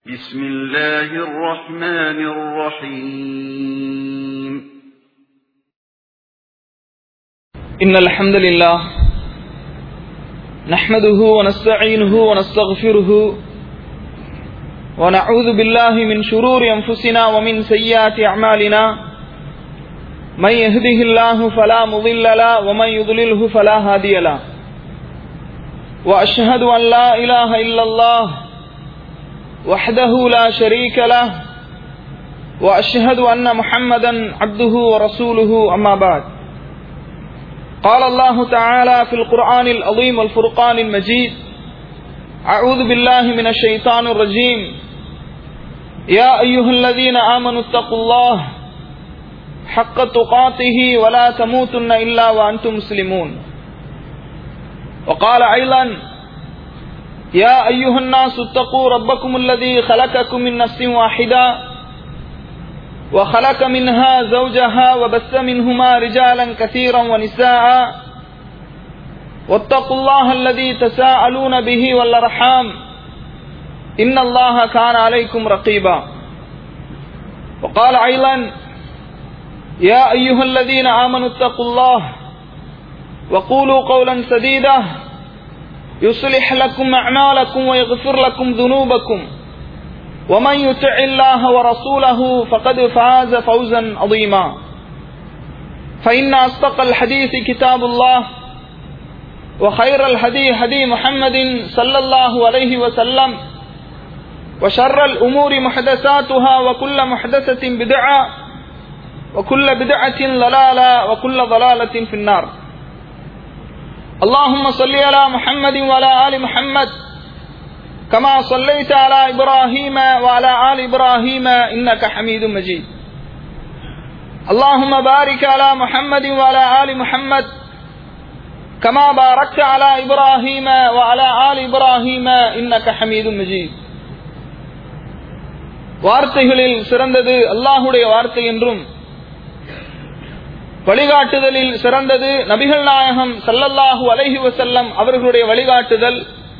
بسم الله الرحمن الرحيم إن الحمد لله نحمده ونستعينه ونستغفره ونعوذ بالله من شرور أنفسنا ومن سيئات أعمالنا من يهده الله فلا مضل له ومن يضلله فلا هادي له وأشهد أن لا إله إلا الله وحده لا شريك له وأشهد أن محمدا عبده ورسوله أما بعد قال الله تعالى في القرآن العظيم والفرقان المجيد أعوذ بالله من الشيطان الرجيم يا أيها الذين آمنوا اتقوا الله حق تقاته ولا تموتن إلا وأنتم مسلمون وقال أيضا يا أيها الناس اتقوا ربكم الذي خلقكم من نفس واحدة وخلق منها زوجها وبث منهما رجالا كثيرا ونساء واتقوا الله الذي تساءلون به والأرحام إن الله كان عليكم رقيبا وقال أيضا يا أيها الذين آمنوا اتقوا الله وقولوا قولا سديدا يصلح لكم أعمالكم ويغفر لكم ذنوبكم ومن يطع الله ورسوله فقد فاز فوزا عظيما فإن أصدق الحديث كتاب الله وخير الهدي هدي محمد صلى الله عليه وسلم وشر الأمور محدثاتها وكل محدثة بدعة وكل بدعة ضلالة وكل ضلالة في النار اللهم صل على محمد وعلى آل محمد كما صليت على إبراهيم وعلى آل إبراهيم إنك حميد مجيد اللهم بارك على محمد وعلى آل محمد كما باركت على إبراهيم وعلى آل إبراهيم إنك حميد مجيد வார்த்தைகளில் சிறந்தது அல்லாஹுடைய வார்த்தை என்றும் வழிகாட்டுதலில் சிறந்தது நபிகள் நாயகம் சல்லல்லாஹு அலஹி வசல்லம் அவர்களுடைய வழிகாட்டுதல்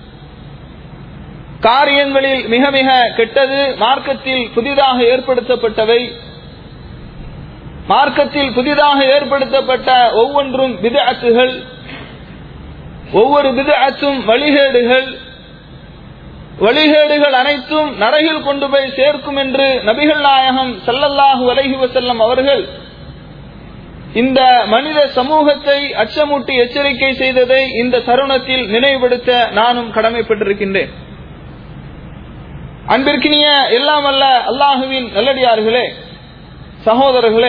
காரியங்களில் மிக மிக கெட்டது மார்க்கத்தில் புதிதாக ஏற்படுத்தப்பட்டவை மார்க்கத்தில் புதிதாக ஏற்படுத்தப்பட்ட ஒவ்வொன்றும் விதஅத்துகள் ஒவ்வொரு விதஅத்தும் வழிகேடுகள் வழிகேடுகள் அனைத்தும் நரகில் கொண்டு போய் சேர்க்கும் என்று நபிகள் நாயகம் சல்லல்லாஹு அலஹி வசல்லம் அவர்கள் இந்த மனித சமூகத்தை அச்சமூட்டி எச்சரிக்கை செய்ததை இந்த தருணத்தில் நினைவுபடுத்த நானும் கடமைப்பட்டிருக்கின்றேன் அன்பிற்கினிய எல்லாம் அல்ல அல்லாஹுவின் நல்லடியார்களே சகோதரர்களே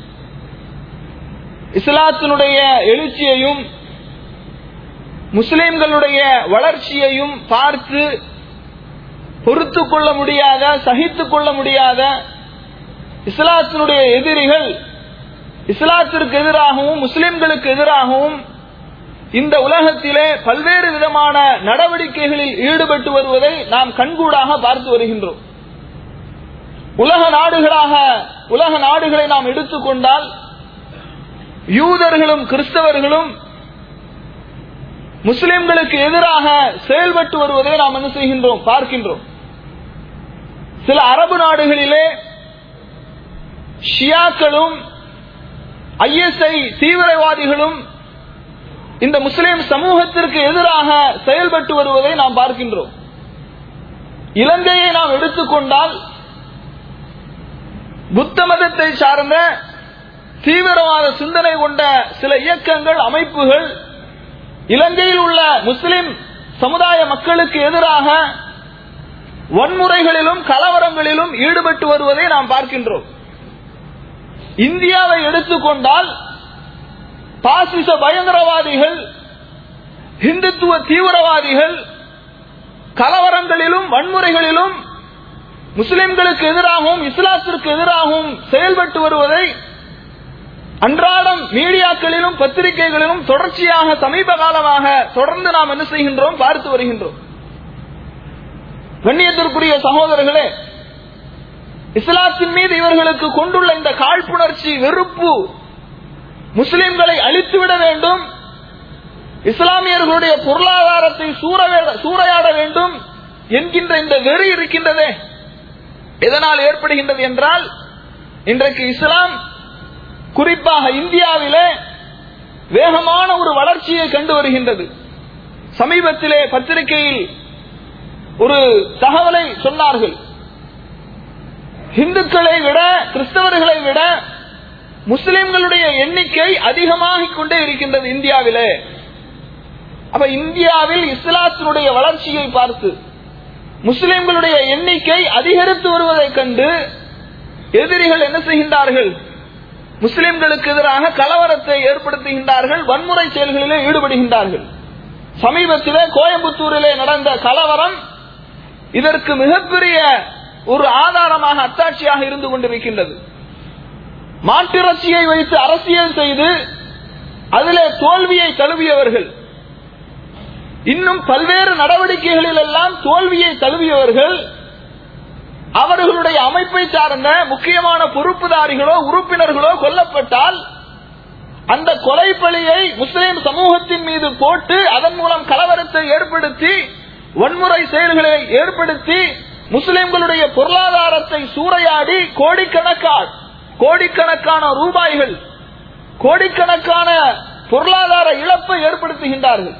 இஸ்லாத்தினுடைய எழுச்சியையும் முஸ்லிம்களுடைய வளர்ச்சியையும் பார்த்து பொறுத்து கொள்ள முடியாத சகித்துக் கொள்ள முடியாத இஸ்லாத்தினுடைய எதிரிகள் இஸ்லாத்திற்கு எதிராகவும் முஸ்லிம்களுக்கு எதிராகவும் இந்த உலகத்திலே பல்வேறு விதமான நடவடிக்கைகளில் ஈடுபட்டு வருவதை நாம் கண்கூடாக பார்த்து வருகின்றோம் உலக நாடுகளாக உலக நாடுகளை நாம் எடுத்துக்கொண்டால் யூதர்களும் கிறிஸ்தவர்களும் முஸ்லிம்களுக்கு எதிராக செயல்பட்டு வருவதை நாம் என்ன செய்கின்றோம் பார்க்கின்றோம் சில அரபு நாடுகளிலே ஷியாக்களும் ஐஎஸ்ஐ தீவிரவாதிகளும் இந்த முஸ்லிம் சமூகத்திற்கு எதிராக செயல்பட்டு வருவதை நாம் பார்க்கின்றோம் இலங்கையை நாம் எடுத்துக்கொண்டால் புத்த மதத்தை சார்ந்த தீவிரவாத சிந்தனை கொண்ட சில இயக்கங்கள் அமைப்புகள் இலங்கையில் உள்ள முஸ்லிம் சமுதாய மக்களுக்கு எதிராக வன்முறைகளிலும் கலவரங்களிலும் ஈடுபட்டு வருவதை நாம் பார்க்கின்றோம் இந்தியாவை எடுத்துக்கொண்டால் பாசிச பயங்கரவாதிகள் இந்துத்துவ தீவிரவாதிகள் கலவரங்களிலும் வன்முறைகளிலும் முஸ்லிம்களுக்கு எதிராகவும் இஸ்லாத்திற்கு எதிராகவும் செயல்பட்டு வருவதை அன்றாடம் மீடியாக்களிலும் பத்திரிகைகளிலும் தொடர்ச்சியாக சமீப காலமாக தொடர்ந்து நாம் என்ன செய்கின்றோம் பார்த்து வருகின்றோம் கண்ணியத்திற்குரிய சகோதரர்களே இஸ்லாத்தின் மீது இவர்களுக்கு கொண்டுள்ள இந்த காழ்ப்புணர்ச்சி வெறுப்பு முஸ்லிம்களை அழித்துவிட வேண்டும் இஸ்லாமியர்களுடைய பொருளாதாரத்தை சூறையாட வேண்டும் என்கின்ற இந்த வெறி இருக்கின்றதே எதனால் ஏற்படுகின்றது என்றால் இன்றைக்கு இஸ்லாம் குறிப்பாக இந்தியாவிலே வேகமான ஒரு வளர்ச்சியை கண்டு வருகின்றது சமீபத்திலே பத்திரிகையில் ஒரு தகவலை சொன்னார்கள் இந்துக்களை விட கிறிஸ்தவர்களை விட முஸ்லிம்களுடைய எண்ணிக்கை அதிகமாகிக் கொண்டே இருக்கின்றது இந்தியாவிலே அப்ப இந்தியாவில் இஸ்லாத்தினுடைய வளர்ச்சியை பார்த்து முஸ்லிம்களுடைய எண்ணிக்கை அதிகரித்து வருவதைக் கண்டு எதிரிகள் என்ன செய்கின்றார்கள் முஸ்லிம்களுக்கு எதிராக கலவரத்தை ஏற்படுத்துகின்றார்கள் வன்முறை செயல்களிலே ஈடுபடுகின்றார்கள் சமீபத்திலே கோயம்புத்தூரிலே நடந்த கலவரம் இதற்கு மிகப்பெரிய ஒரு ஆதாரமாக அத்தாட்சியாக இருந்து கொண்டிருக்கின்றது மாட்டிறைச்சியை வைத்து அரசியல் செய்து அதிலே தோல்வியை தழுவியவர்கள் இன்னும் பல்வேறு நடவடிக்கைகளில் எல்லாம் தோல்வியை தழுவியவர்கள் அவர்களுடைய அமைப்பை சார்ந்த முக்கியமான பொறுப்புதாரிகளோ உறுப்பினர்களோ கொல்லப்பட்டால் அந்த கொலை பழியை முஸ்லிம் சமூகத்தின் மீது போட்டு அதன் மூலம் கலவரத்தை ஏற்படுத்தி வன்முறை செயல்களை ஏற்படுத்தி முஸ்லிம்களுடைய பொருளாதாரத்தை சூறையாடி கோடிக்கணக்கான கோடிக்கணக்கான ரூபாய்கள் கோடிக்கணக்கான பொருளாதார இழப்பை ஏற்படுத்துகின்றார்கள்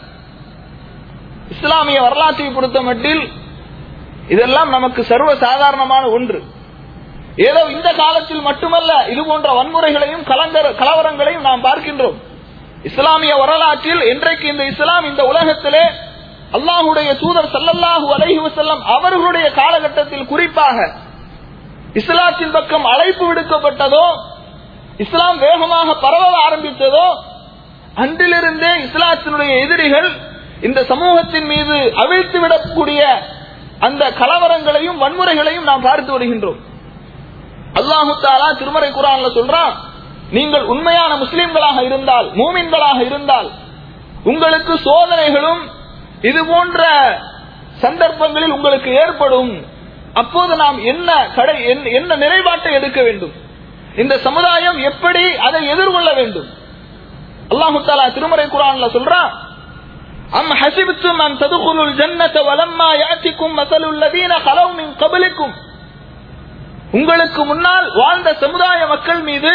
இஸ்லாமிய வரலாற்றை பொறுத்த மட்டில் இதெல்லாம் நமக்கு சர்வ சாதாரணமான ஒன்று ஏதோ இந்த காலத்தில் மட்டுமல்ல இது போன்ற வன்முறைகளையும் கலங்கர கலவரங்களையும் நாம் பார்க்கின்றோம் இஸ்லாமிய வரலாற்றில் இன்றைக்கு இந்த இஸ்லாம் இந்த உலகத்திலே அல்லாஹுடைய தூதர் சல்லல்லாஹு அலைஹி வஸல்லம் அவர்களுடைய காலகட்டத்தில் குறிப்பாக இஸ்லாத்தின் பக்கம் அழைப்பு விடுக்கப்பட்டதோ இஸ்லாம் வேகமாக பரவ ஆரம்பித்ததோ அன்றிலிருந்தே இஸ்லாத்தினுடைய எதிரிகள் இந்த சமூகத்தின் மீது அவிழ்த்து விடக்கூடிய அந்த கலவரங்களையும் வன்முறைகளையும் நாம் பார்த்து வருகின்றோம் அல்லாஹு தாலா திருமறை குரான்ல சொல்றான் நீங்கள் உண்மையான முஸ்லிம்களாக இருந்தால் மூமின்களாக இருந்தால் உங்களுக்கு சோதனைகளும் இது போன்ற சந்தர்ப்பங்களில் உங்களுக்கு ஏற்படும் அப்போது நாம் என்ன கடை என்ன- என்ன நிலைப்பாட்டை எடுக்க வேண்டும் இந்த சமுதாயம் எப்படி அதை எதிர்கொள்ள வேண்டும் அல்லாஹு தாலா திருமறை குரான்ல சொல்றான் أم حسبتم أن تدخلوا الجنة ولما يأتكم مثل الذين خلوا من قبلكم உங்களுக்கு முன்னால் வாழ்ந்த சமுதாய மக்கள் மீது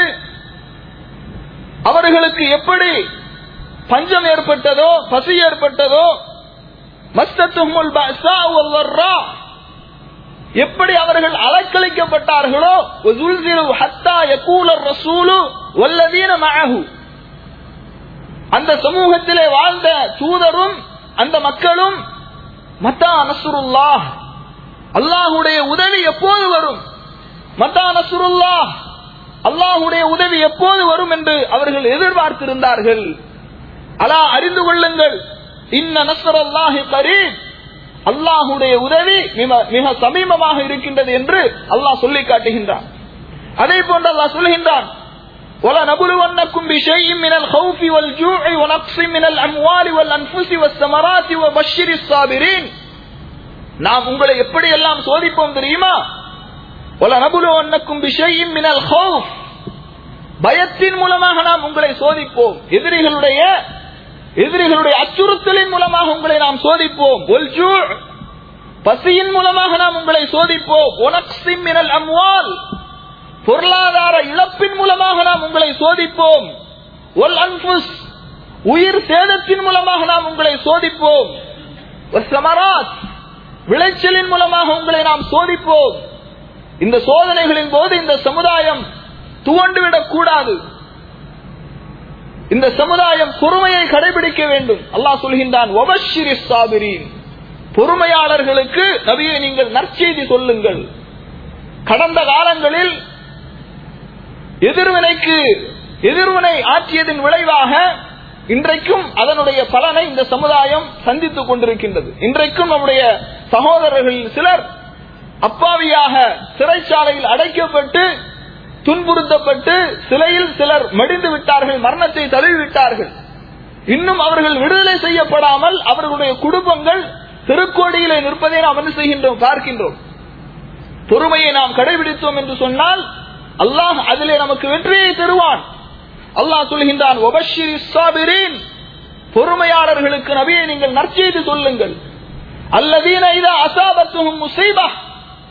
அவர்களுக்கு எப்படி பஞ்சம் ஏற்பட்டதோ பசி ஏற்பட்டதோ மஸ்தத்துஹுல் பஅஸா வல் ضرா எப்படி அவர்கள் அலக்களிக்கப்பட்டார்களோ வஸுல்சிலு ஹத்தா யகூல الرسول والذين معه அந்த சமூகத்திலே வாழ்ந்த தூதரும் அந்த மக்களும் மத்தா நசுருல்லாஹ் அல்லாஹுடைய உதவி எப்போது வரும் மத்தா நசுருல்லாஹ் அல்லாஹுடைய உதவி எப்போது வரும் என்று அவர்கள் எதிர்பார்த்திருந்தார்கள் அலா அறிந்து கொள்ளுங்கள் இன்ன நஸ்ரல்லாஹி கரீப் அல்லாஹுடைய உதவி மிக- மிக சமீபமாக இருக்கின்றது என்று அல்லாஹ் சொல்லி காட்டுகின்றான் அதே போன்று அல்லாஹ் சொல்கின்றான் ولنبلونكم بشيء من الخوف والجوع ونقص من الأموال والأنفس والثمرات وبشر الصابرين நாம் உங்களை எப்படி எல்லாம் சோதிப்போம் தெரியுமா ولنبلونكم بشيء من الخوف பயத்தின் மூலமாக நாம் உங்களை சோதிப்போம் எதிரிகளுடைய எதிரிகளுடைய அச்சுறுத்தலின் மூலமாக உங்களை நாம் சோதிப்போம் والجوع பசியின் மூலமாக நாம் உங்களை சோதிப்போம் ونقص من الأموال பொருளாதார இழப்பின் மூலமாக நாம் உங்களை சோதிப்போம் ஒல் அன்புஸ் உயிர் சேதத்தின் மூலமாக நாம் உங்களை சோதிப்போம் சமராத் விளைச்சலின் மூலமாக உங்களை நாம் சோதிப்போம் இந்த சோதனைகளின் போது இந்த சமுதாயம் துவண்டுவிடக் கூடாது இந்த சமுதாயம் பொறுமையை கடைபிடிக்க வேண்டும் அல்லாஹ் சொல்கின்றான் "வபஷ்ஷிரி ஸாபிரீன்." பொறுமையாளர்களுக்கு நபியை நீங்கள் நற்செய்தி சொல்லுங்கள் கடந்த காலங்களில் எதிர்வினைக்கு எதிர்வினை ஆற்றியதன் விளைவாக இன்றைக்கும் அதனுடைய பலனை இந்த சமுதாயம் சந்தித்துக் கொண்டிருக்கின்றது இன்றைக்கும் நம்முடைய சகோதரர்களில் சிலர் அப்பாவியாக சிறைச்சாலையில் அடைக்கப்பட்டு துன்புறுத்தப்பட்டு சிலையில் சிலர் மடிந்து விட்டார்கள் மரணத்தை தழுவி விட்டார்கள் இன்னும் அவர்கள் விடுதலை செய்யப்படாமல் அவர்களுடைய குடும்பங்கள் திருக்கோடியிலே நிற்பதை நாம் என்ன செய்கின்றோம் பார்க்கின்றோம் பொறுமையை நாம் கடைபிடித்தோம் என்று சொன்னால் அல்லாஹ் அதிலே நமக்கு வெற்றியை தருவான் அல்லாஹ் சொல்கின்றான் "வபஷ்ஷிரி ஸாபிரீன்." பொறுமையாளர்களுக்கு நபியை நீங்கள் நற்செய்தி சொல்லுங்கள் அல்லதீன இதா அசாபத்துஹும் முஸீபா அவர்கள்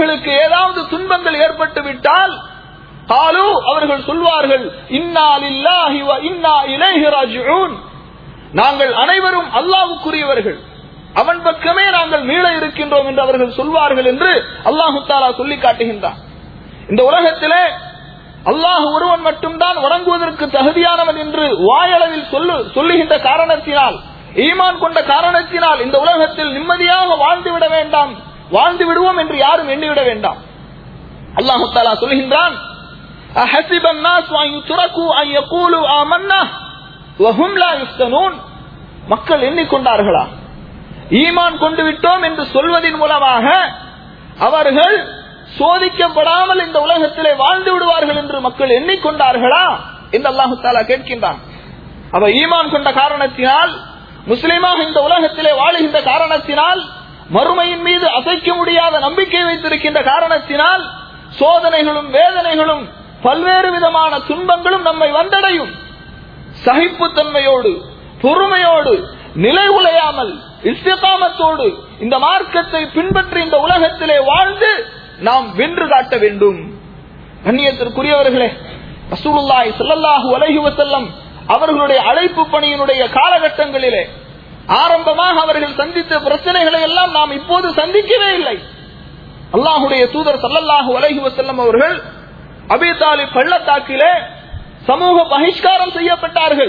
அவர்களுக்கு ஏதாவது துன்பங்கள் ஏற்பட்டு விட்டால் காலு அவர்கள் சொல்வார்கள் இன்னா லில்லாஹி வ இன்னா இலைஹி ராஜிஊன் நாங்கள் அனைவரும் அல்லாஹ்வுக்குரியவர்கள் அவன் பக்கமே நாங்கள் மீள இருக்கின்றோம் என்று அவர்கள் சொல்வார்கள் என்று அல்லாஹு தாலா சொல்லி காட்டுகின்றான் இந்த உலகத்திலே அல்லாஹ் ஒருவன் மட்டும்தான் வணங்குவதற்கு தகுதியானவன் என்று வாயளவில் சொல்லு சொல்லுகின்ற காரணத்தினால் ஈமான் கொண்ட காரணத்தினால் இந்த உலகத்தில் நிம்மதியாக வாழ்ந்துவிட வேண்டாம் வாழ்ந்து விடுவோம் என்று யாரும் எண்ணிவிட வேண்டாம் அல்லாஹு தாலா சொல்கின்றான் أحسب الناس أن يتركوا أن يقولوا آمنا وهم لا يفتنون மக்கள் எண்ணிக்கொண்டார்களா ஈமான் கொண்டு விட்டோம் என்று சொல்வதன் மூலமாக அவர்கள் சோதிக்கப்படாமல் இந்த உலகத்திலே வாழ்ந்து விடுவார்கள் என்று மக்கள் எண்ணிக்கொண்டார்களா என்று அல்லாஹு தாலா கேட்கின்றான் அவ ஈமான் கொண்ட காரணத்தினால் முஸ்லிமாக இந்த உலகத்திலே வாழுகின்ற காரணத்தினால் மறுமையின் மீது அசைக்க முடியாத நம்பிக்கை வைத்திருக்கின்ற காரணத்தினால் சோதனைகளும் வேதனைகளும் பல்வேறு விதமான துன்பங்களும் நம்மை வந்தடையும் சகிப்புத்தன்மையோடு பொறுமையோடு நிலை உலையாமல் இஸ்திகாமத்தோடு இந்த மார்க்கத்தை பின்பற்றி இந்த உலகத்திலே வாழ்ந்து நாம் வென்று காட்ட வேண்டும் கண்ணியத்திற்குரியவர்களே ரசூலுல்லாஹி ஸல்லல்லாஹு அலைஹி வஸல்லம் அவர்களுடைய அழைப்பு பணியினுடைய காலகட்டங்களிலே ஆரம்பமாக அவர்கள் சந்தித்த பிரச்சனைகளை எல்லாம் நாம் இப்போது சந்திக்கவே இல்லை அல்லாஹுடைய தூதர் சல்லல்லாஹு அலைஹி வஸல்லம் அவர்கள் அபி தாலிப் பள்ளத்தாக்கிலே சமூக பகிஷ்காரம் செய்யப்பட்டார்கள்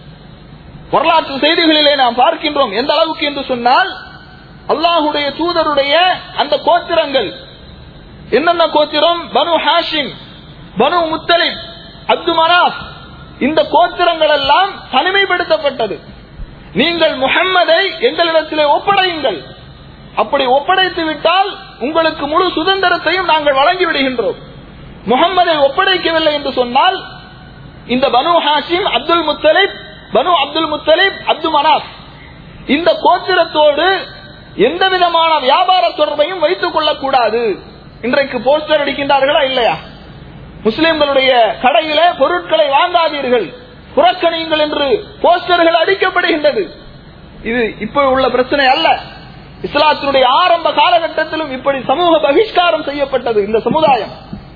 வரலாற்று செய்திகளிலே நாம் பார்க்கின்றோம் எந்த அளவுக்கு என்று சொன்னால் அல்லாஹுடைய தூதருடைய அந்த கோத்திரங்கள் என்னென்ன கோத்திரம் பனு ஹாஷிம் பனு முத்தலிப் அப்து மனாப் இந்த கோத்திரங்கள் எல்லாம் தனிமைப்படுத்தப்பட்டது நீங்கள் முகம்மதை எங்களிடத்திலே ஒப்படையுங்கள் அப்படி ஒப்படைத்து விட்டால் உங்களுக்கு முழு சுதந்திரத்தையும் நாங்கள் வழங்கி விடுகின்றோம் முகம்மதை ஒப்படைக்கவில்லை என்று சொன்னால் இந்த பனு ஹாஷிம் அப்துல் முத்தலிப் பனு அப்துல் முத்தலிப் அப்து மனாப் இந்த கோத்திரத்தோடு எந்த விதமான வியாபார தொடர்பையும் வைத்துக் கொள்ளக்கூடாது இன்றைக்கு போஸ்டர் அடிக்கின்றார்களா இல்லையா முஸ்லிம்களுடைய கடையில பொருட்களை வாங்காதீர்கள் புறக்கணியுங்கள் என்று போஸ்டர்கள் அடிக்கப்படுகின்றது இது இப்ப உள்ள பிரச்சனை அல்ல இஸ்லாத்தினுடைய ஆரம்ப காலகட்டத்திலும் இப்படி சமூக பகிஷ்காரம் செய்யப்பட்டது இந்த சமுதாயம்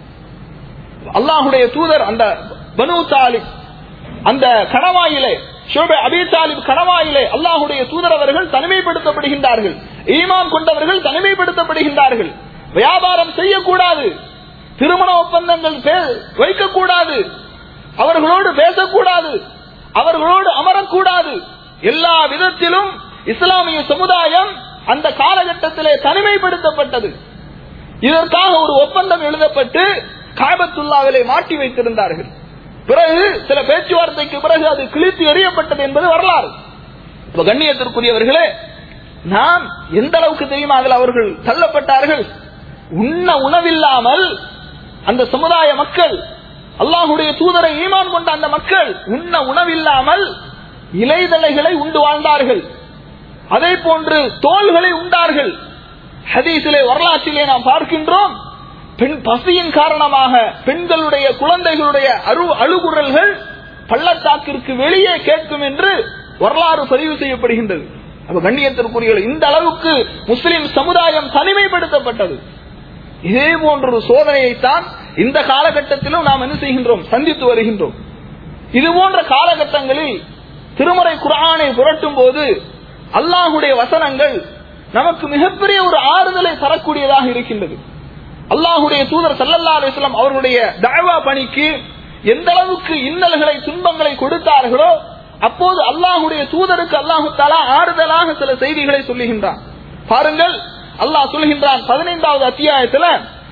அல்லாஹுடைய தூதர் அந்த பனு தாலிப் அந்த கணவாயிலே ஷோபே அபி தாலிப் கணவாயிலே அல்லாஹுடைய தூதர் அவர்கள் தனிமைப்படுத்தப்படுகின்றார்கள் ஈமான் கொண்டவர்கள் தனிமைப்படுத்தப்படுகின்றார்கள் வியாபாரம் செய்யக்கூடாது திருமண ஒப்பந்தங்கள் வைக்கக்கூடாது அவர்களோடு பேசக்கூடாது அவர்களோடு அமரக்கூடாது எல்லா விதத்திலும் இஸ்லாமிய சமுதாயம் அந்த காலகட்டத்திலே தனிமைப்படுத்தப்பட்டது இதற்காக ஒரு ஒப்பந்தம் எழுதப்பட்டு காபத்துல்லாவிலே மாட்டி வைத்திருந்தார்கள் பிறகு சில பேச்சுவார்த்தைக்கு பிறகு அது கிழித்து எறியப்பட்டது என்பது வரலாறு இப்ப கண்ணியத்திற்குரியவர்களே நாம் எந்த அளவுக்கு தெரியுமா அதில் அவர்கள் தள்ளப்பட்டார்கள் உண்ண உணவில்லாமல் அந்த சமுதாய மக்கள் அல்லாஹுடைய தூதரை ஈமான் கொண்ட அந்த மக்கள் உண்ண உணவில்லாமல் இலைதலைகளை உண்டு வாழ்ந்தார்கள் அதே போன்று தோள்களை உண்டார்கள் ஹதீஸிலே வரலாற்றிலே நாம் பார்க்கின்றோம் பெண் பசியின் காரணமாக பெண்களுடைய குழந்தைகளுடைய அரு அழுகுரல்கள் பள்ளத்தாக்கிற்கு வெளியே கேட்கும் என்று வரலாறு பதிவு செய்யப்படுகின்றது அப்ப கண்ணியத்திற்குரிய இந்த அளவுக்கு முஸ்லிம் சமுதாயம் தனிமைப்படுத்தப்பட்டது இதே போன்ற ஒரு சோதனையைத்தான் இந்த காலகட்டத்திலும் நாம் என்ன செய்கின்றோம் சந்தித்து வருகின்றோம் இது போன்ற காலகட்டங்களில் திருமறை குரானை புரட்டும் போது அல்லாஹுடைய வசனங்கள் நமக்கு மிகப்பெரிய ஒரு ஆறுதலை தரக்கூடியதாக இருக்கின்றது அல்லாஹுடைய தூதர் சல்லல்லா அலிஸ்லாம் அவர்களுடைய தழவா பணிக்கு எந்த அளவுக்கு இன்னல்களை துன்பங்களை கொடுத்தார்களோ அப்போது அல்லாஹுடைய தூதருக்கு அல்லாஹு தாலா ஆறுதலாக சில செய்திகளை சொல்லுகின்றான் பாருங்கள் அல்லாஹ் சொல்கின்றான் பதினைந்தாவது அத்தியாயத்துல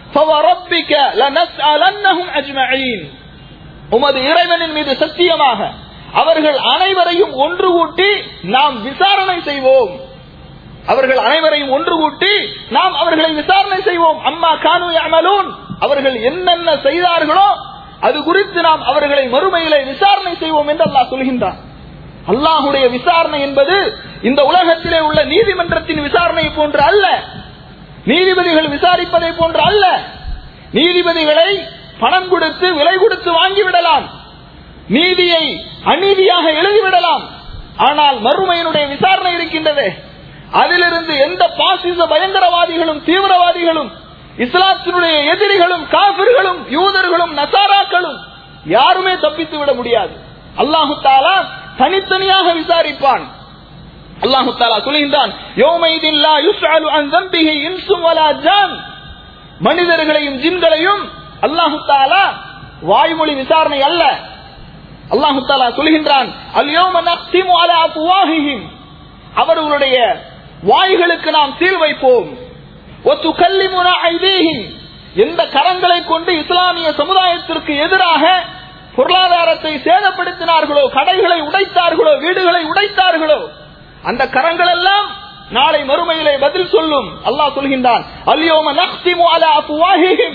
உமது இறைவனின் மீது சத்தியமாக அவர்கள் அனைவரையும் ஒன்று கூட்டி நாம் விசாரணை செய்வோம் அவர்கள் அனைவரையும் ஒன்று கூட்டி நாம் அவர்களை விசாரணை செய்வோம் அம்மா கானு அமலூன் அவர்கள் என்னென்ன செய்தார்களோ அது குறித்து நாம் அவர்களை மறுமையிலே விசாரணை செய்வோம் என்று அல்லாஹ் சொல்கின்றான் அல்லாஹுடைய விசாரணை என்பது இந்த உலகத்திலே உள்ள நீதிமன்றத்தின் விசாரணை போன்று அல்ல நீதிபதிகள் விசாரிப்பதை போன்று அல்ல நீதிபதிகளை பணம் கொடுத்து விலை கொடுத்து வாங்கிவிடலாம் நீதியை அநீதியாக எழுதிவிடலாம் ஆனால் மறுமையினுடைய விசாரணை இருக்கின்றது அதிலிருந்து எந்த பாசிச பயங்கரவாதிகளும் தீவிரவாதிகளும் இஸ்லாத்தினுடைய எதிரிகளும் காபிர்களும் யூதர்களும் நசாராக்களும் யாருமே தப்பித்து விட முடியாது அல்லாஹு தாலா தனித்தனியாக விசாரிப்பான் அல்லாஹு தாலா சொல்கின்றான் யோமைதின் லா யுஸ்அலு அன் தம்பிஹி இன்சும் வலா ஜான் மனிதர்களையும் ஜின்களையும் அல்லாஹு தாலா வாய்மொழி விசாரணை அல்ல அல்லாஹு தாலா சொல்கின்றான் அல்யோம நக்திமு அலா அஃப்வாஹிஹிம் அவர்களுடைய வாய்களுக்கு நாம் சீல் வைப்போம் ஒத்து கல்லிமுனா ஐதீஹிம் எந்த கரங்களை கொண்டு இஸ்லாமிய சமுதாயத்திற்கு எதிராக பொருளாதாரத்தை சேதப்படுத்தினார்களோ கடைகளை உடைத்தார்களோ வீடுகளை உடைத்தார்களோ அந்த கரங்கள் எல்லாம் நாளை மறுமையிலே பதில் சொல்லும் அல்லாஹ் சொல்கின்றான் அல்யோம நக்திமு அலா அஃப்வாஹிஹிம்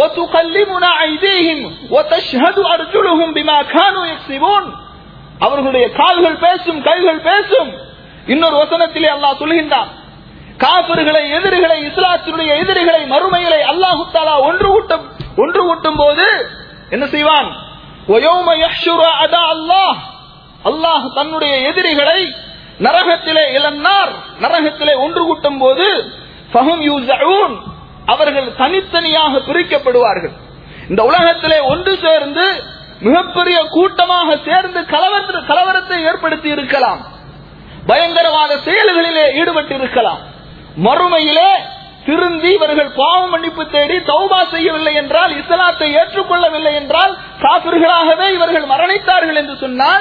وتكلمنا أيديهم وتشهد أرجلهم بما كانوا يكسبون அவர்களுடைய கால்கள் பேசும் கைகள் பேசும் இன்னொரு வசனத்திலே அல்லாஹ் சொல்கின்றான் காபிர்களை எதிரிகளை இஸ்லாத்தினுடைய எதிரிகளை மறுமையிலே அல்லாஹு தாலா ஒன்று கூட்டும் ஒன்று கூட்டும் போது என்ன செய்வான் وَيَوْمَ يَحْشُرُ أَعْدَاءَ اللَّهِ அல்லாஹ் தன்னுடைய எதிரிகளை நரகத்திலே இளந்தார் நரகத்திலே ஒன்று கூட்டும் போது ஃபஹும் யூஸஊன் அவர்கள் தனித்தனியாக பிரிக்கப்படுவார்கள் இந்த உலகத்திலே ஒன்று சேர்ந்து மிகப்பெரிய கூட்டமாக சேர்ந்து கலவர கலவரத்தை ஏற்படுத்தி இருக்கலாம் பயங்கரவாத செயல்களிலே ஈடுபட்டு இருக்கலாம் மறுமையிலே திருந்தி இவர்கள் பாவ மன்னிப்பு தேடி தௌபா செய்யவில்லை என்றால் இஸ்லாத்தை ஏற்றுக்கொள்ளவில்லை என்றால் காபிர்களாகவே இவர்கள் மரணித்தார்கள் என்று சொன்னால்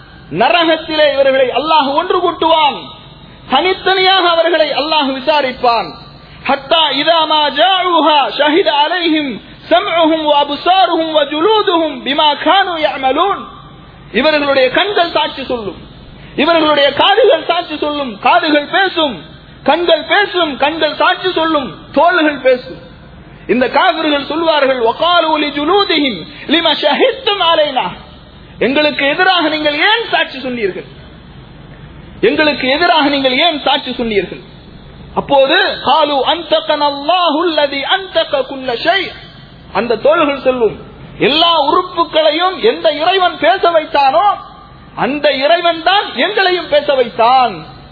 நரகத்திலே இவர்களை அல்லாஹ் ஒன்று கூட்டுவான் தனித்தனியாக அவர்களை அல்லாஹ் விசாரிப்பான் حتى إذا ما جاءوها شهد عليهم سمعهم وأبصارهم وجلودهم بما كانوا يعملون இவர்களுடைய கண்கள் சாட்சி சொல்லும் இவர்களுடைய காதுகள் சாட்சி சொல்லும் காதுகள் பேசும் கண்கள் பேசும் கண்கள் சாட்சி சொல்லும் தோள்கள் பேசும் இந்த காவிர்கள் சொல்வார்கள் ஒகாலூலி ஜுலூதிஹிம் லிம ஷஹித்தும் அலைனா எங்களுக்கு எதிராக நீங்கள் ஏன் சாட்சி சொன்னீர்கள் எங்களுக்கு எதிராக நீங்கள் ஏன் சாட்சி சொன்னீர்கள் அப்போது காலு அந்தகனல்லாஹுல்லதி அந்தக குல்ல ஷை அந்த தோள்கள் சொல்லும் எல்லா உறுப்புகளையும் எந்த இறைவன் பேச வைத்தானோ அந்த இறைவன் தான் எங்களையும் பேச வைத்தான்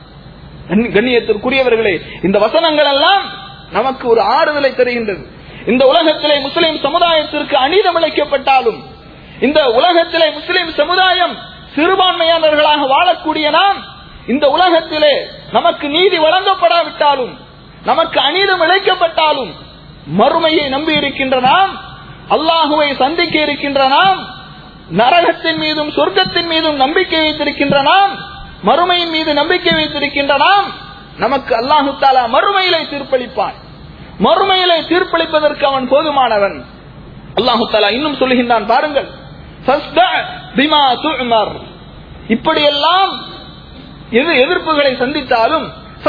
கண்ணியத்திற்குரியவர்களே இந்த வசனங்கள் எல்லாம் நமக்கு ஒரு ஆறுதலை தருகின்றது இந்த உலகத்திலே முஸ்லிம் சமுதாயத்திற்கு அநீதம் இழைக்கப்பட்டாலும் இந்த உலகத்திலே முஸ்லிம் சமுதாயம் சிறுபான்மையானவர்களாக வாழக்கூடிய நாம் இந்த உலகத்திலே நமக்கு நீதி வழங்கப்படாவிட்டாலும் நமக்கு அநீதம் இழைக்கப்பட்டாலும் மறுமையை நம்பி இருக்கின்ற நாம் அல்லாஹுவை சந்திக்க இருக்கின்ற நாம் நரகத்தின் மீதும் சொர்க்கத்தின் மீதும் நம்பிக்கை வைத்திருக்கின்ற நாம் மறுமையின் மீது நம்பிக்கை வைத்திருக்கின்ற நாம் நமக்கு அல்லாஹு தாலா மறுமையிலே தீர்ப்பளிப்பான் மறுமையிலே தீர்ப்பளிப்பதற்கு அவன் போதுமானவன் அல்லாஹு தாலா இன்னும் சொல்லுகின்றான் பாருங்கள் இப்படியெல்லாம் எது எதிர்ப்புகளை சந்தித்தாலும்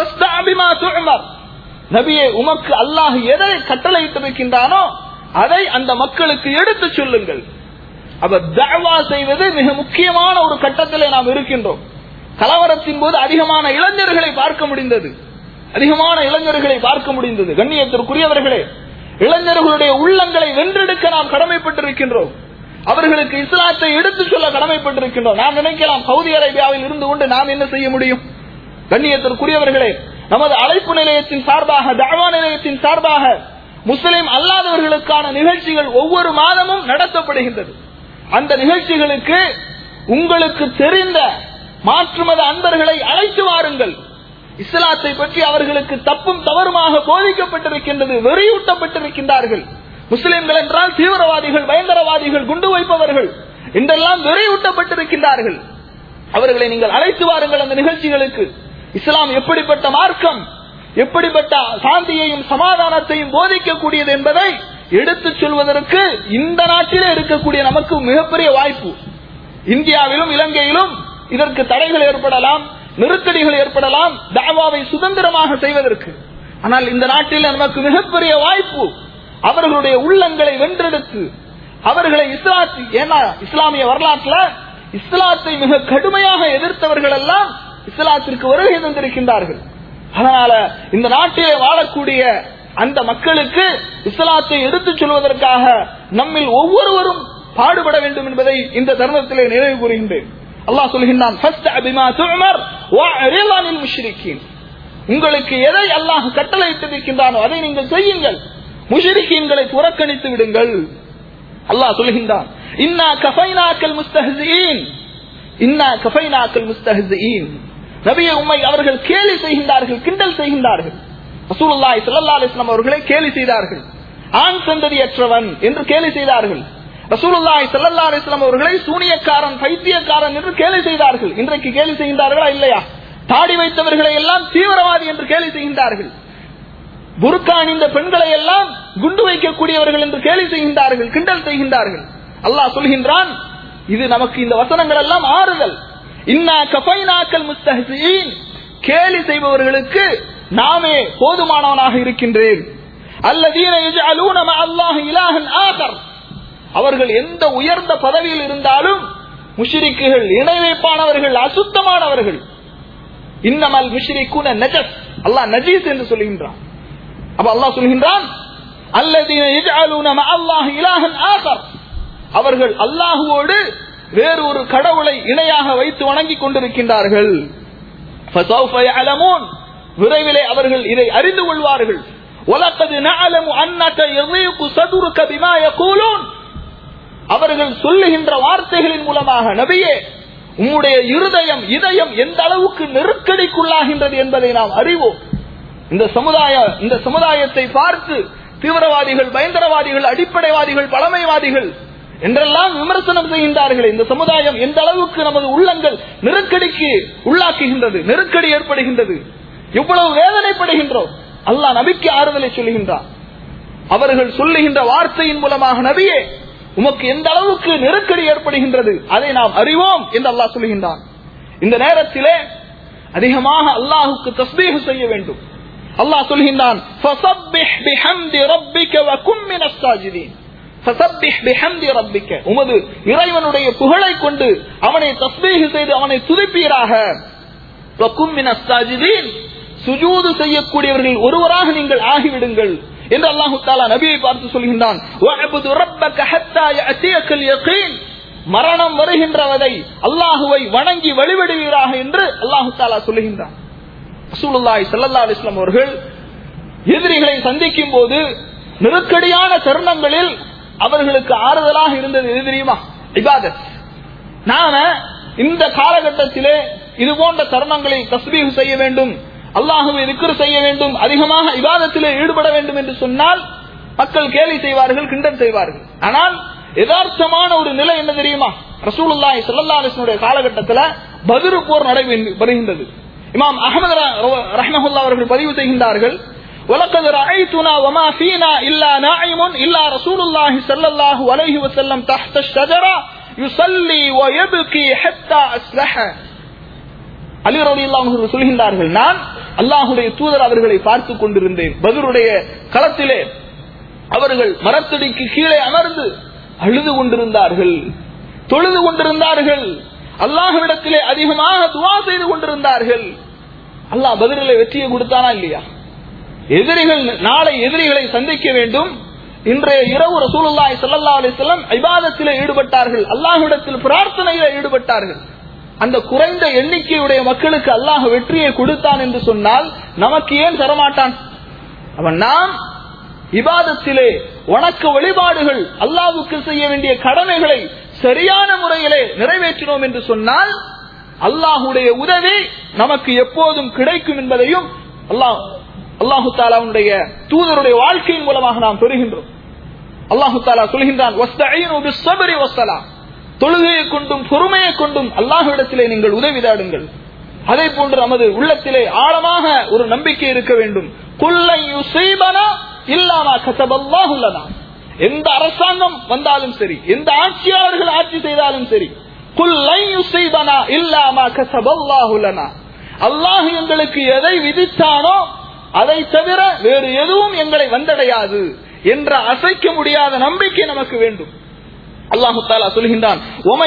நபியே உமக்கு அல்லாஹ் எதை கட்டளையிட்டிருக்கின்றானோ அதை அந்த மக்களுக்கு எடுத்து சொல்லுங்கள் அவர் தவா செய்வது மிக முக்கியமான ஒரு கட்டத்திலே நாம் இருக்கின்றோம் கலவரத்தின் போது அதிகமான இளைஞர்களை பார்க்க முடிந்தது அதிகமான இளைஞர்களை பார்க்க முடிந்தது கண்ணியத்திற்குரியவர்களே இளைஞர்களுடைய உள்ளங்களை வென்றெடுக்க நாம் கடமைப்பட்டிருக்கின்றோம் அவர்களுக்கு இஸ்லாத்தை எடுத்து சொல்ல கடமைப்பட்டிருக்கின்றோம் நாம் நினைக்கலாம் சவுதி அரேபியாவில் இருந்து கொண்டு நாம் என்ன செய்ய முடியும் கண்ணியத்திற்குரியவர்களே நமது அழைப்பு நிலையத்தின் சார்பாக தவா நிலையத்தின் சார்பாக முஸ்லிம் அல்லாதவர்களுக்கான நிகழ்ச்சிகள் ஒவ்வொரு மாதமும் நடத்தப்படுகின்றது அந்த நிகழ்ச்சிகளுக்கு உங்களுக்கு தெரிந்த மாற்று மத அன்பர்களை அழைத்து வாருங்கள் இஸ்லாத்தை பற்றி அவர்களுக்கு தப்பும் தவறுமாக போதிக்கப்பட்டிருக்கின்றது வெறியூட்டப்பட்டிருக்கின்றார்கள் முஸ்லிம்கள் என்றால் தீவிரவாதிகள் பயங்கரவாதிகள் குண்டு வைப்பவர்கள் என்றெல்லாம் வெறியூட்டப்பட்டிருக்கின்றார்கள் அவர்களை நீங்கள் அழைத்து வாருங்கள் அந்த நிகழ்ச்சிகளுக்கு இஸ்லாம் எப்படிப்பட்ட மார்க்கம் எப்படிப்பட்ட சாந்தியையும் சமாதானத்தையும் போதிக்கக்கூடியது என்பதை எடுத்துச் சொல்வதற்கு இந்த நாட்டிலே இருக்கக்கூடிய நமக்கு மிகப்பெரிய வாய்ப்பு இந்தியாவிலும் இலங்கையிலும் இதற்கு தடைகள் ஏற்படலாம் நெருக்கடிகள் ஏற்படலாம் தாவாவை சுதந்திரமாக செய்வதற்கு ஆனால் இந்த நாட்டில் நமக்கு மிகப்பெரிய வாய்ப்பு அவர்களுடைய உள்ளங்களை வென்றெடுத்து அவர்களை இஸ்லாத்தி ஏன்னா இஸ்லாமிய வரலாற்றுல இஸ்லாத்தை மிக கடுமையாக எதிர்த்தவர்கள் எல்லாம் இஸ்லாத்திற்கு வருகை தந்திருக்கின்றார்கள் அதனால இந்த நாட்டிலே வாழக்கூடிய அந்த மக்களுக்கு இஸ்லாத்தை எடுத்துச் சொல்வதற்காக நம்மில் ஒவ்வொருவரும் பாடுபட வேண்டும் என்பதை இந்த தருணத்திலே நினைவு கூறுகின்றேன் அல்லாஹ் சொல்கின்றான் உங்களுக்கு எதை அல்லாஹ் கட்டளையிட்டிருக்கின்றானோ அதை நீங்கள் செய்யுங்கள் முஷரிக்கீன்களை புறக்கணித்து விடுங்கள் அல்லாஹ் சொல்கின்றான் இன்னா கஃபைனாக்கல் முஸ்தஹ்ஸீன் இன்னா கஃபைனாக்கல் முஸ்தஹ்ஸீன் நபியை உம்மை அவர்கள் கேலி செய்கின்றார்கள் கிண்டல் செய்கின்றார்கள் ரசூலுல்லாஹி ஸல்லல்லாஹு அலைஹி வஸல்லம் அவர்களை கேலி செய்தார்கள் ஆண் சந்ததியற்றவன் என்று கேலி செய்தார்கள் ரசூலுல்லாஹி ஸல்லல்லாஹு அலைஹி வஸல்லம் அவர்களை சூனியக்காரன் பைத்தியக்காரன் என்று கேலி செய்தார்கள் இன்றைக்கு கேலி செய்கின்றார்களா இல்லையா தாடி வைத்தவர்களை எல்லாம் தீவிரவாதி என்று கேலி செய்கின்றார்கள் புர்கா அணிந்த பெண்களை எல்லாம் குண்டு வைக்கக்கூடியவர்கள் என்று கேலி செய்கின்றார்கள் கிண்டல் செய்கின்றார்கள் அல்லாஹ் சொல்கின்றான் இது நமக்கு இந்த வசனங்கள் எல்லாம் ஆறுதல் இன்னா கஃபைனாக்கல் முஸ்தஹ்ஸீன் கேலி செய்பவர்களுக்கு நாமே போதுமானவனாக இருக்கின்றேன் அல்லதீன யஜ்அலூன மஅ அல்லாஹ் இலாஹன் ஆகர் அவர்கள் எந்த உயர்ந்த பதவியில் இருந்தாலும் முஷ்ரிக்குகள் இணை வைப்பானவர்கள் அசுத்தமானவர்கள் இன்னமல் முஷ்ரிக்குன நஜஸ் அல்லாஹ் நஜீஸ் என்று சொல்கின்றான் அப்ப அல்லாஹ் சொல்கின்றான் அல்லதீன யஜ்அலூன மஅ அல்லாஹ் இலாஹன் ஆகர் அவர்கள் அல்லாஹுவோடு வேறு ஒரு கடவுளை இணையாக வைத்து வணங்கிக் கொண்டிருக்கின்றார்கள் فسوف يعلمون விரைவிலே அவர்கள் இதை அறிந்து கொள்வார்கள் وَلَقَدْ نَعْلَمُ أَنَّكَ يَضِيقُ صَدْرُكَ بِمَا يَقُولُونَ அவர்கள் சொல்லுகின்ற வார்த்தைகளின் மூலமாக நபியே உம்முடைய இருதயம் இதயம் எந்த அளவுக்கு நெருக்கடிக்குள்ளாகின்றது என்பதை நாம் அறிவோம் இந்த சமுதாய இந்த சமுதாயத்தை பார்த்து தீவிரவாதிகள் பயங்கரவாதிகள் அடிப்படைவாதிகள் பழமைவாதிகள் என்றெல்லாம் விமர்சனம் செய்கின்றார்கள் இந்த சமுதாயம் எந்த அளவுக்கு நமது உள்ளங்கள் நெருக்கடிக்கு உள்ளாக்குகின்றது நெருக்கடி ஏற்படுகின்றது எவ்வளவு வேதனைப்படுகின்றோம் அல்லாஹ் நபிக்கு ஆறுதலை சொல்லுகின்றான் அவர்கள் சொல்லுகின்ற வார்த்தையின் மூலமாக நபியே உமக்கு எந்த அளவுக்கு நெருக்கடி ஏற்படுகின்றது அதை நாம் அறிவோம் என்று அல்லாஹ் சொல்லுகின்றான் இந்த நேரத்திலே அதிகமாக அல்லாஹுக்கு தஸ்பீஹ் செய்ய வேண்டும் அல்லாஹ் சொல்கின்றான் فَسَبِّحْ بِحَمْدِ رَبِّكَ وَكُن مِّنَ السَّاجِدِينَ فَسَبِّحْ بِحَمْدِ رَبِّكَ உமது இறைவனுடைய புகழை கொண்டு அவனை தஸ்பீஹ் செய்து அவனை துதிப்பீராக وَكُن مِّنَ السَّاجِدِينَ சுஜூது செய்யக்கூடியவர்கள் ஒருவராக நீங்கள் ஆகிவிடுங்கள் என்று அல்லாஹு தாலா நபியை பார்த்து சொல்கின்றான் وَاعْبُدْ رَبَّكَ حَتَّى يَأْتِيَكَ الْيَقِينُ மரணம் வருகின்றவதை அல்லாஹுவை வணங்கி வழிபடுவீராக என்று அல்லாஹு தாலா சொல்லுகின்றான் ரசூலுல்லாஹி ஸல்லல்லாஹு அலைஹி வஸல்லம் அவர்கள் எதிரிகளை சந்திக்கும் போது நெருக்கடியான தருணங்களில் அவர்களுக்கு ஆறுதலாக இருந்தது எது தெரியுமா இபாதத் நாம இந்த காலகட்டத்திலே இது போன்ற தருணங்களில் தஸ்பீஹ் செய்ய வேண்டும் அல்லாஹுவை திக்ர் செய்ய வேண்டும் அதிகமாக இபாதத்திலே ஈடுபட வேண்டும் என்று சொன்னால் மக்கள் கேலி செய்வார்கள் கிண்டல் செய்வார்கள் ஆனால் யதார்த்தமான ஒரு நிலை என்ன தெரியுமா ரசூலுல்லாஹி ஸல்லல்லாஹு அலைஹி வஸல்லம் காலகட்டத்தில் பத்ரு போர் நடைபெறுகின்றது இமாம் அகமது ரஹ்மஹுல்லா அவர்கள் பதிவு செய்கின்றார்கள் وَلَقَدْ رَأَيْتُنَا وَمَا فِينَا إِلَّا نَاعِمٌ إِلَّا رَسُولُ اللَّهِ صَلَّى اللَّهُ عَلَيْهِ وسلم تحت الشجرة يصلي ويبكي حتى أصبح அலி ரலியல்லாஹு அன்ஹு சொல்கின்றார்கள் நான் அல்லாஹ்வுடைய தூதர் அவர்களை பார்த்து கொண்டிருந்தேன் பத்ருடைய களத்திலே அவர்கள் மரத்தடிக்கு கீழே அமர்ந்து அழுது கொண்டிருந்தார்கள் தொழுது கொண்டிருந்தார்கள் அல்லாஹ்விடத்திலே அதிகமாக துவா செய்து கொண்டிருந்தார்கள் அல்லாஹ் பதிலே வெற்றியை கொடுத்தானா இல்லையா எதிரிகள் நாளை எதிரிகளை சந்திக்க வேண்டும் இன்றைய இரவு ரசூலுல்லாஹி ஸல்லல்லாஹு அலைஹி வஸல்லம் இபாதத்திலே ஈடுபட்டார்கள் அல்லாஹ்விடத்தில் பிரார்த்தனையிலே ஈடுபட்டார்கள் அந்த குறைந்த எண்ணிக்கையுடைய மக்களுக்கு அல்லாஹ் வெற்றியை கொடுத்தான் என்று சொன்னால் நமக்கு ஏன் தரமாட்டான் அவன் நாம் இபாதத்திலே வணக்க வழிபாடுகள் அல்லாஹ்வுக்கு செய்ய வேண்டிய கடமைகளை சரியான முறையிலே நிறைவேற்றினோம் என்று சொன்னால் அல்லாஹுடைய உதவி நமக்கு எப்போதும் கிடைக்கும் என்பதையும் அல்லாஹ் அல்லாஹு தாலாவுடைய தூதருடைய வாழ்க்கையின் மூலமாக நாம் பெறுகின்றோம் அல்லாஹு தாலா சொல்கின்றான் "வஸ்தஈனு பிஸ்ஸப்ரி வஸ்ஸலாம்." தொழுகையை கொண்டும் பொறுமையை கொண்டும் அல்லாஹ்விடத்திலே நீங்கள் உதவி தேடுங்கள் அதே போன்று நமது உள்ளத்திலே ஆழமாக ஒரு நம்பிக்கை இருக்க வேண்டும் குல்லை யுசீபனா இல்லாமா கசபல்லாஹு லனா எந்த அரசாங்கம் வந்தாலும் சரி எந்த ஆட்சியாளர்கள் ஆட்சி செய்தாலும் சரி குல்லை யுசீபனா இல்லாமா கசபல்லாஹு லனா அல்லாஹ் எங்களுக்கு எதை விதித்தானோ அதை தவிர வேறு எதுவும் எங்களை வந்தடையாது என்ற அசைக்க முடியாத நம்பிக்கை நமக்கு வேண்டும் அல்லாஹு தாலா சொல்கின்றான்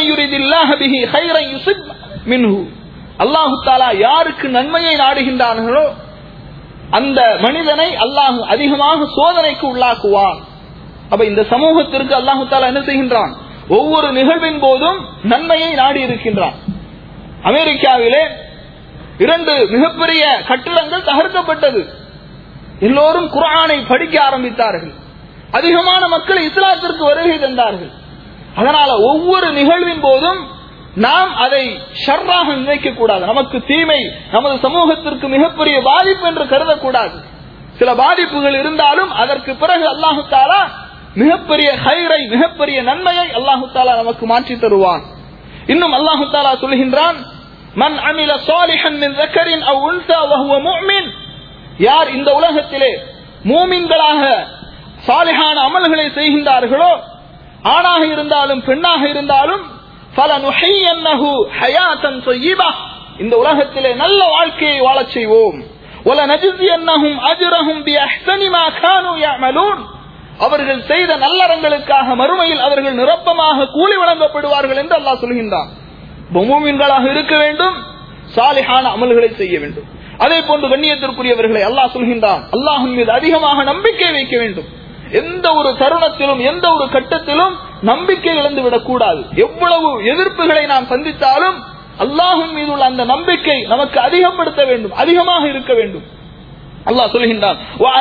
அல்லாஹு தாலா யாருக்கு நன்மையை நாடுகின்றார்களோ அந்த மனிதனை அல்லாஹ் அதிகமாக சோதனைக்கு உள்ளாக்குவான் அப்ப இந்த சமூகத்திற்கு அல்லாஹு தாலா என்ன செய்கின்றான் ஒவ்வொரு நிகழ்வின் போதும் நன்மையை நாடி இருக்கின்றான் அமெரிக்காவிலே இரண்டு மிகப்பெரிய கட்டிடங்கள் தகர்க்கப்பட்டது எல்லோரும் குரானை படிக்க ஆரம்பித்தார்கள் அதிகமான மக்கள் இஸ்லாத்திற்கு வருகை தந்தார்கள் அதனால ஒவ்வொரு நிகழ்வின் போதும் நாம் அதை ஷர்ராக நினைக்க கூடாது நமக்கு தீமை நமது சமூகத்திற்கு மிகப்பெரிய பாதிப்பு என்று கருதக்கூடாது சில பாதிப்புகள் இருந்தாலும் அதற்கு பிறகு அல்லாஹு தாலா மிகப்பெரிய ஹைரை மிகப்பெரிய நன்மையை அல்லாஹு தாலா நமக்கு மாற்றி தருவான் இன்னும் அல்லாஹு தாலா சொல்கின்றான் மன் அமில சாலிஹன் மின் ذكر او انثى وهو مؤمن யார் இந்த உலகத்திலே மூமின்களாக சாலிஹான அமல்களை செய்கின்றார்களோ ஆணாக இருந்தாலும் பெண்ணாக இருந்தாலும் பல நுஹையன்னஹு ஹயாத்தன் தொய்யிபா இந்த உலகத்திலே நல்ல வாழ்க்கையை வாழச் செய்வோம் ஒல நஜிசியன்னஹும் அஜ்ரஹும் பி அஹ்சனி மா கானூ யஅமலூன் அவர்கள் செய்த நல்லறங்களுக்காக மறுமையில் அவர்கள் நிரப்பமாக கூலி வழங்கப்படுவார்கள் என்று அல்லாஹ் சொல்கின்றான் மூமின்களாக இருக்க வேண்டும் சாலிஹான அமல்களை செய்ய வேண்டும் அதே போன்று கண்ணியத்திற்குரியவர்களை அல்லாஹ் சொல்கின்றான் அல்லாஹின் மீது அதிகமாக நம்பிக்கை வைக்க வேண்டும் எந்த ஒரு தருணத்திலும் எந்த ஒரு கட்டத்திலும் நம்பிக்கை இழந்து விடக்கூடாது எவ்வளவு எதிர்ப்புகளை நாம் சந்தித்தாலும் அல்லாஹின் மீது உள்ள அந்த நம்பிக்கை நமக்கு அதிகப்படுத்த வேண்டும் அதிகமாக இருக்க வேண்டும் அல்லாஹ் சொல்கின்றான்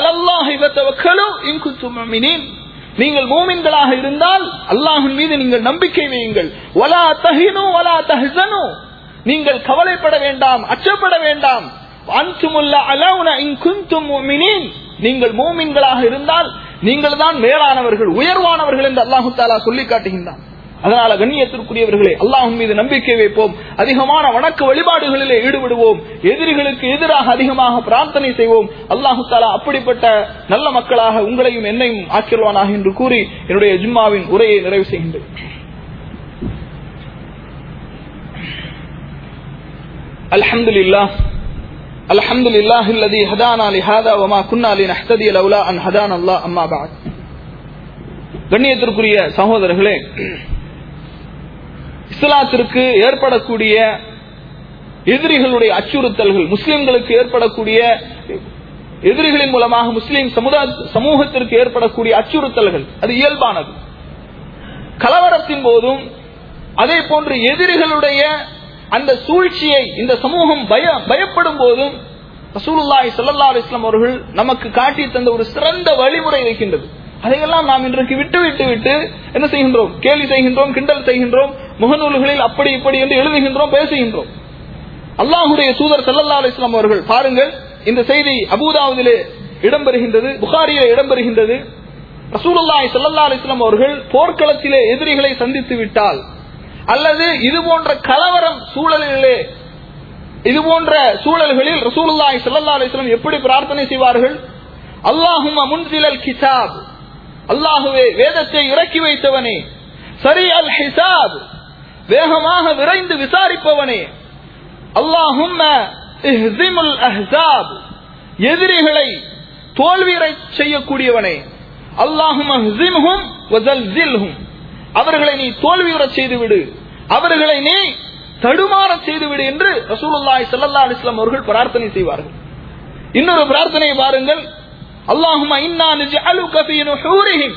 நீங்கள் மூமின்களாக இருந்தால் அல்லாஹின் மீது நீங்கள் நம்பிக்கை வையுங்கள் வலா தஹினு வலா தஹ்சனு நீங்கள் கவலைப்பட வேண்டாம் அச்சப்பட வேண்டாம் அன்சுமுல்ல அலவுன இன் குந்தும் முஃமினீன் நீங்கள் மூமின்களாக இருந்தால் நீங்கள் தான் மேலானவர்கள் உயர்வானவர்கள் என்று அல்லாஹு தாலா சொல்லி காட்டுகின்றான் அதனால கண்ணியத்திற்குரியவர்களே அல்லாஹும் மீது நம்பிக்கை வைப்போம் அதிகமான வணக்க வழிபாடுகளிலே ஈடுபடுவோம் எதிரிகளுக்கு எதிராக அதிகமாக பிரார்த்தனை செய்வோம் அல்லாஹு தாலா அப்படிப்பட்ட நல்ல மக்களாக உங்களையும் என்னையும் ஆக்கிடுவானாக என்று கூறி என்னுடைய ஜும்மாவின் உரையை நிறைவு செய்கின்றேன் الحمد لله الحمد لله الذي هدانا لهذا وما كنا لنهتدي لولا ان هدانا الله اما بعد கண்ணியத்திற்குரிய சகோதரர்களே இஸ்லாத்திற்கு ஏற்படக்கூடிய எதிரிகளுடைய அச்சுறுத்தல்கள் முஸ்லிம்களுக்கு ஏற்படக்கூடிய எதிரிகளின் மூலமாக முஸ்லிம் சமுதாய சமூகத்திற்கு ஏற்படக்கூடிய அச்சுறுத்தல்கள் அது இயல்பானது கலவரத்தின் போதும் அதே போன்று எதிரிகளுடைய அந்த சூழ்ச்சியை இந்த சமூகம் பய பயப்படும் போதும் ரசூலுல்லாஹி ஸல்லல்லாஹு அலைஹி வஸல்லம் அவர்கள் நமக்கு காட்டி தந்த ஒரு சிறந்த வழிமுறை இருக்கின்றது அதையெல்லாம் நாம் இன்றைக்கு விட்டு விட்டு விட்டு என்ன செய்கின்றோம் கேலி செய்கின்றோம் கிண்டல் செய்கின்றோம் முகநூல்களில் அப்படி இப்படி என்று எழுதுகின்றோம் பேசுகின்றோம் அல்லாஹுடைய தூதர் ஸல்லல்லாஹு அலைஹி வஸல்லம் அவர்கள் பாருங்கள் இந்த செய்தி அபூதாவுதிலே இடம்பெறுகின்றது புகாரியிலே இடம்பெறுகின்றது ரசூலுல்லாஹி ஸல்லல்லாஹு அலைஹி வஸல்லம் அவர்கள் போர்க்களத்திலே எதிரிகளை சந்தித்து விட்டால் அல்லது இது போன்ற கலவரம் சூழலிலே இது போன்ற சூழல்களில் ரசூலுல்லாஹி ஸல்லல்லாஹு அலைஹி வஸல்லம் எப்படி பிரார்த்தனை செய்வார்கள் அல்லாஹும்ம முன்சிலல் கிதாப் அல்லாஹுவே வேதத்தை இறக்கி வைத்தவனே சரி அல் ஹிசாப் வேகமாக விரைந்து விசாரிப்பவனே அல்லாஹும்ம இஹ்ஸிமுல் அஹ்ஸாப் எதிரிகளை தோல்வியரை செய்யக்கூடியவனே அல்லாஹும்ம இஹ்ஸிம்ஹும் வஸல்ஸில்ஹும் அவர்களை நீ தோல்வியுறச் செய்துவிடு அவர்களை நீ தடுமாற செய்துவிடு என்று ரசூலுல்லாஹி ஸல்லல்லாஹு அலைஹி வஸல்லம் அவர்கள் பிரார்த்தனை செய்வார்கள் இன்னொரு பிரார்த்தனை பாருங்கள் அல்லாஹும்ம இன்னா நஜ்அலுக ஃபீ நுஹூரிஹிம்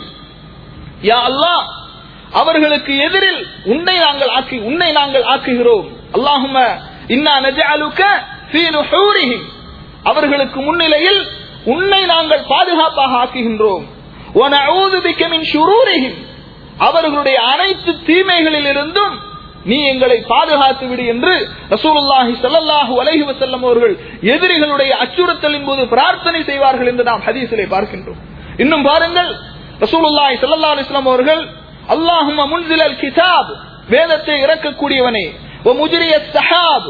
யா அல்லாஹ் அவர்களுக்கு எதிரில் உன்னை நாங்கள் ஆக்கி உன்னை நாங்கள் ஆக்குகிறோம் அல்லாஹும்ம இன்னா நஜ்அலுக ஃபீ நுஹூரிஹிம் அவர்களுக்கு முன்னிலையில் உன்னை நாங்கள் பாதுகாப்பாக ஆக்குகின்றோம் وَنَعُوذُ بِكَ مِنْ شُرُورِهِمْ அவர்களுடைய அனைத்து தீமைகளில் இருந்தும் நீ எங்களை பாதுகாத்து விடு என்று ரசூலுல்லாஹி ஸல்லல்லாஹு அலைஹி வஸல்லம் அவர்கள் எதிரிகளுடைய அச்சுறுத்தலின் போது பிரார்த்தனை செய்வார்கள் என்று நாம் ஹதீஸிலே பார்க்கின்றோம் இன்னும் பாருங்கள் ரசூலுல்லாஹி ஸல்லல்லாஹு அலைஹி வஸல்லம் அவர்கள் அல்லாஹும்ம முன்சிலல் கிதாப் வேதத்தை இறக்கக்கூடியவனே வ முஜ்ரியஸ் ஸஹாப்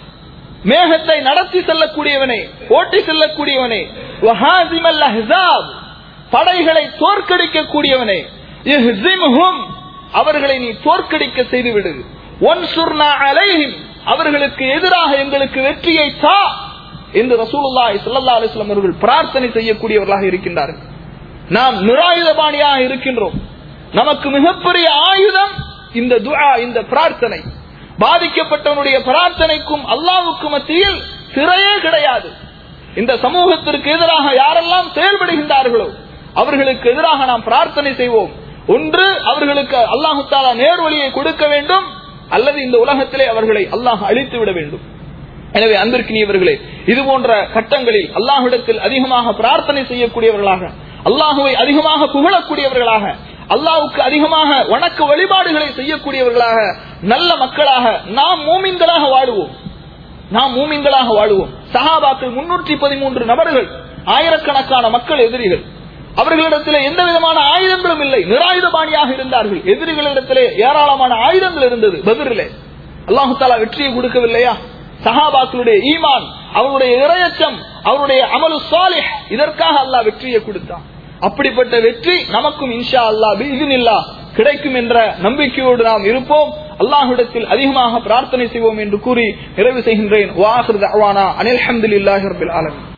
மேகத்தை நடத்தி செல்லக்கூடியவனே ஓட்டி செல்லக்கூடியவனே வ ஹாசிமல் அஹ்ஸாப் படைகளை தோற்கடிக்கக்கூடியவனே இஹ்ஸிம்ஹும் அவர்களை நீ தோற்கடிக்க செய்துவிடு ஒன்சுர்னா அலைஹிம் அவர்களுக்கு எதிராக எங்களுக்கு வெற்றியை தா என்று ரசூலுல்லாஹி ஸல்லல்லாஹு அலைஹி வஸல்லம் அவர்கள் பிரார்த்தனை செய்யக்கூடியவர்களாக இருக்கின்றார்கள் நாம் நிராயுதபாணியாக இருக்கின்றோம் நமக்கு மிகப்பெரிய ஆயுதம் இந்த துஆ இந்த பிரார்த்தனை பாதிக்கப்பட்டவனுடைய பிரார்த்தனைக்கும் அல்லாஹ்வுக்கும் மத்தியில் திரையே கிடையாது இந்த சமூகத்திற்கு எதிராக யாரெல்லாம் செயல்படுகின்றார்களோ அவர்களுக்கு எதிராக நாம் பிரார்த்தனை செய்வோம் ஒன்று அவர்களுக்கு அல்லாஹு தாலா நேர்வழியை கொடுக்க வேண்டும் அல்லது இந்த உலகத்திலே அவர்களை அல்லாஹ் அழித்து விட வேண்டும் எனவே அன்பிற்கினியவர்களே இது போன்ற கட்டங்களில் அல்லாஹ்விடத்தில் அதிகமாக பிரார்த்தனை செய்யக்கூடியவர்களாக அல்லாஹுவை அதிகமாக புகழக்கூடியவர்களாக அல்லாஹுக்கு அதிகமாக வணக்க வழிபாடுகளை செய்யக்கூடியவர்களாக நல்ல மக்களாக நாம் மூமின்களாக வாழுவோம் நாம் மூமின்களாக வாழுவோம் சஹாபாக்கள் முன்னூற்றி பதிமூன்று நபர்கள் ஆயிரக்கணக்கான மக்கள் எதிரிகள் அவர்களிடத்திலே எந்த விதமான ஆயுதங்களும் இல்லை நிராயுதபாணியாக இருந்தார்கள் எதிரிகளிடத்திலே ஏராளமான ஆயுதங்கள் இருந்தது பதிரிலே அல்லாஹு தாலா வெற்றியை கொடுக்கவில்லையா சஹாபாக்களுடைய ஈமான் அவருடைய இரையச்சம் அவருடைய அமலு சாலிஹ் இதற்காக அல்லாஹ் வெற்றியை கொடுத்தான் அப்படிப்பட்ட வெற்றி நமக்கும் இன்ஷா அல்லா இதுனில்லா கிடைக்கும் என்ற நம்பிக்கையோடு நாம் இருப்போம் அல்லாஹ்விடத்தில் அதிகமாக பிரார்த்தனை செய்வோம் என்று கூறி நிறைவு செய்கின்றேன் வாஹிர் தஅவானா அனில் ஹம்துலில்லாஹி ரப்பில் ஆலமீன்